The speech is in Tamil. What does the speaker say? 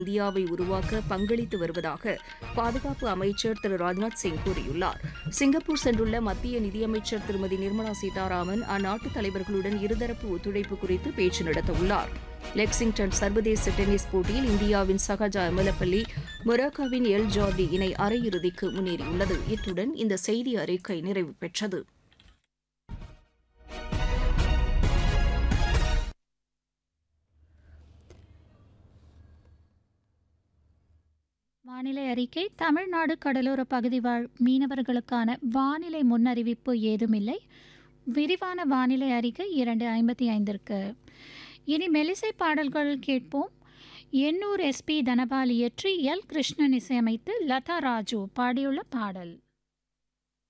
இந்தியாவை உருவாக்க பங்களித்து வருவதாக பாதுகாப்பு அமைச்சர் திரு ராஜ்நாத் சிங் கூறியுள்ளார் சிங்கப்பூர் சென்றுள்ள மத்திய நிதியமைச்சர் திருமதி நிர்மலா சீதாராமன் அந்நாட்டு தலைவர்களுடன் இருதரப்பு ஒத்துழைப்பு குறித்து பேச்சு நடத்தவுள்ளார் லெக்சிங்டன் சர்வதேச டென்னிஸ் போட்டியில் இந்தியாவின் சகஜா எமலப்பள்ளி மொராக்காவின் எல் ஜார்டி இணை அரையிறுதிக்கு முன்னேறியுள்ளது இத்துடன் இந்த செய்தி அறிக்கை நிறைவு பெற்றது வானிலை அறிக்கை தமிழ்நாடு கடலோர பகுதி வாழ் மீனவர்களுக்கான வானிலை முன்னறிவிப்பு ஏதுமில்லை விரிவான வானிலை அறிக்கை இரண்டு ஐம்பத்தி ஐந்திற்கு இனி மெலிசை பாடல்கள் கேட்போம் எண்ணூர் எஸ்பி தனபால் இயற்றி எல் கிருஷ்ணன் இசையமைத்து லதா ராஜு பாடியுள்ள பாடல்